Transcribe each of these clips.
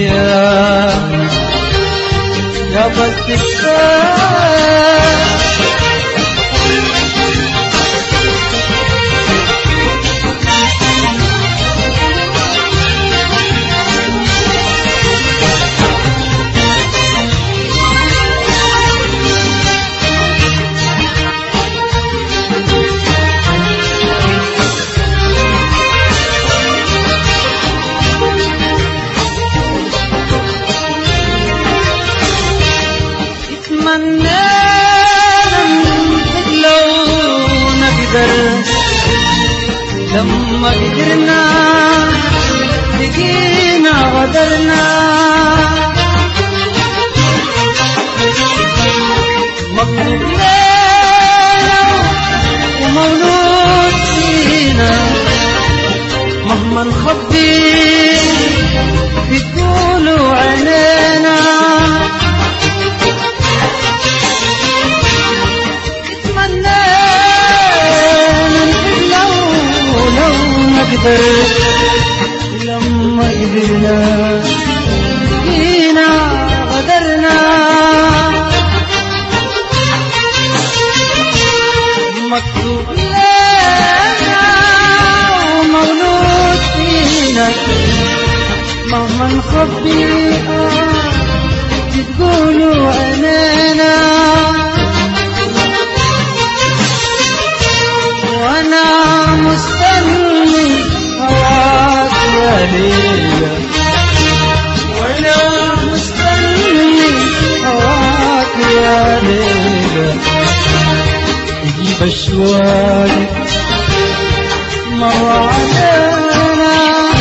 يا يا بس كفاية اتمنينا نحب لو نقدر لما قدرنا لقينا غدرنا مكتوب لنا ومولود فينا مهما نخبي بتقولوا علينا اتمنينا نحب لو لو نقدر لما قدرنا فينا غدرنا مكتوب لنا ومولود فينا مهما نخبي آه، تقولوا علينا وانا مستني هواك يا ليلى وانا مستني هواك يا ليلى يجيب اشواقك مرة علينا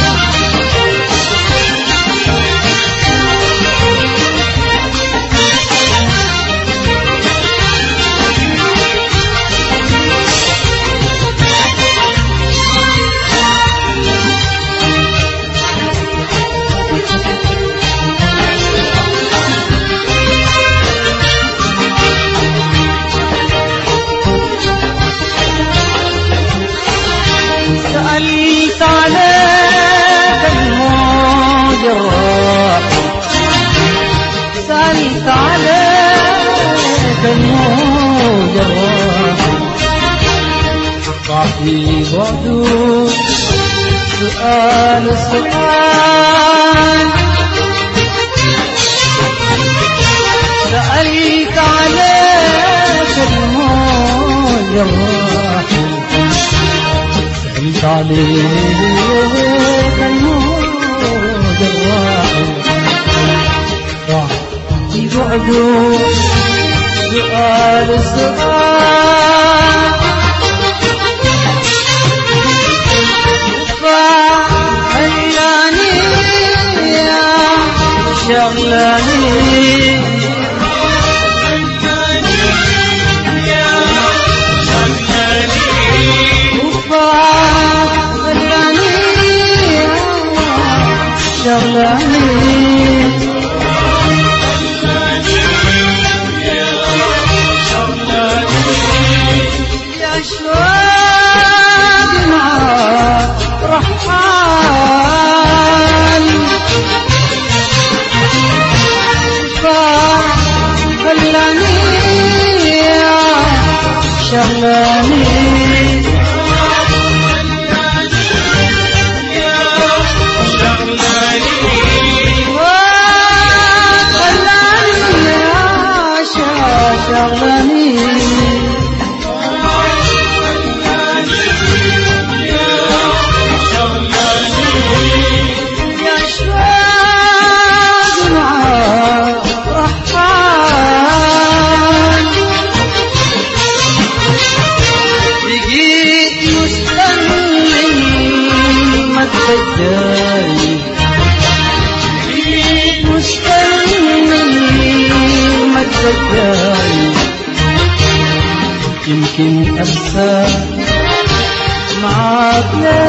سألت عليك الموج الراح سألت عليك الموج الراح ضعفي بعده سؤال سؤال سألت عليك الموج الراح سألت عليك الموج الراحل راح في بعده سؤال سؤال فهياني يا شغلاني شغلاني يا شوق معاك رحال خلاني يا شغلاني خلاني يا شغلاني يا شوق معاك رحال بقيت مستني ما تفجري بقيت مستني ما تفجري يمكن أنسى معاك يا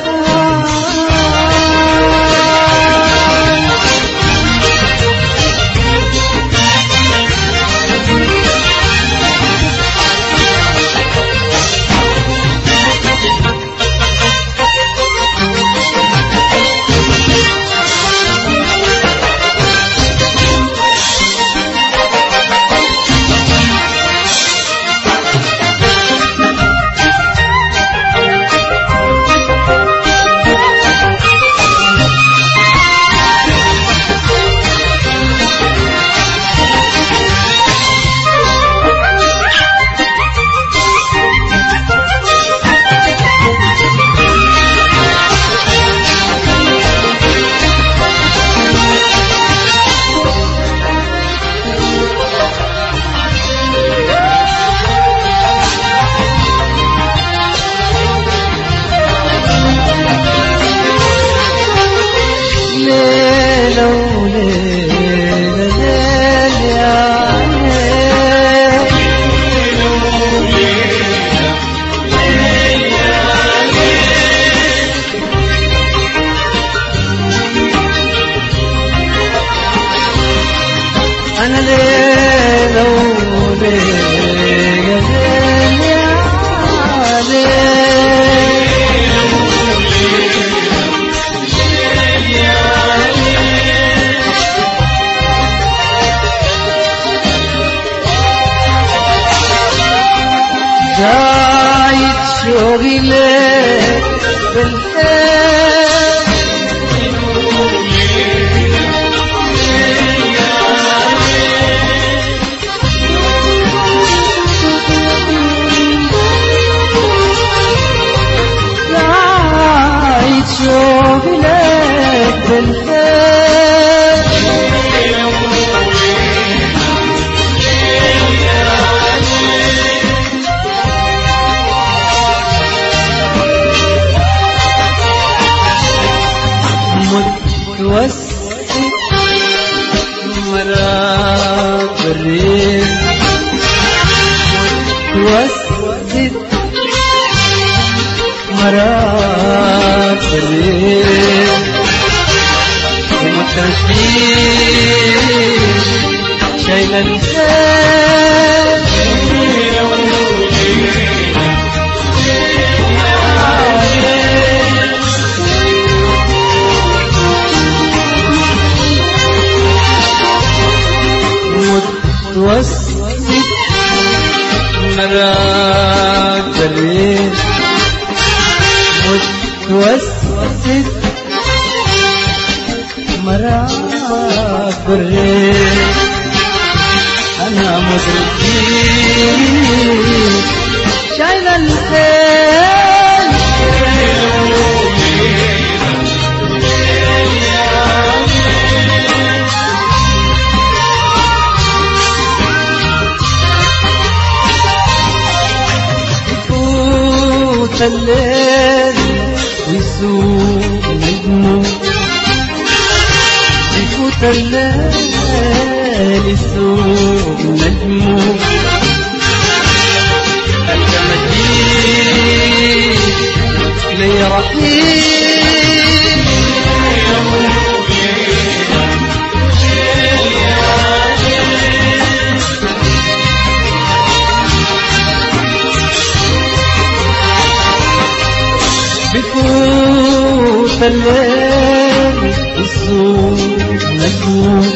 حال أنا ليلة وليل يا ليل يا زايد شوقي لك بالحيل زايد شوقي لك بالحيل متوسط مراب الريح متوسط مراب الريح ومترفين شايل متوسط مرات الريح متوسط مرات الريح أنا مدركين شايل الخيل يفوت الليل ويسوق نجمه يفوت الليل يسوق نجمه الجمدين لي رحيم بفوت الليل يسوق نجوم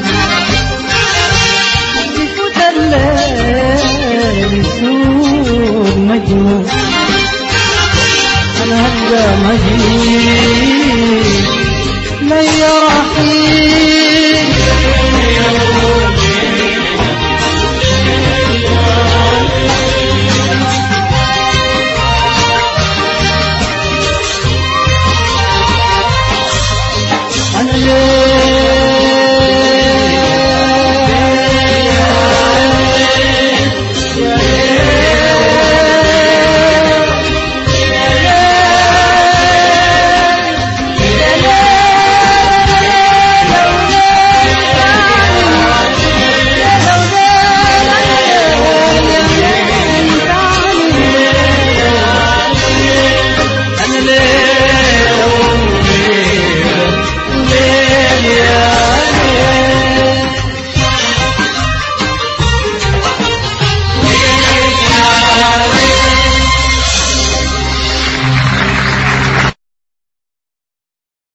بفوت الليل يسوق نجوم أنا هبقى مجيد لي رحيم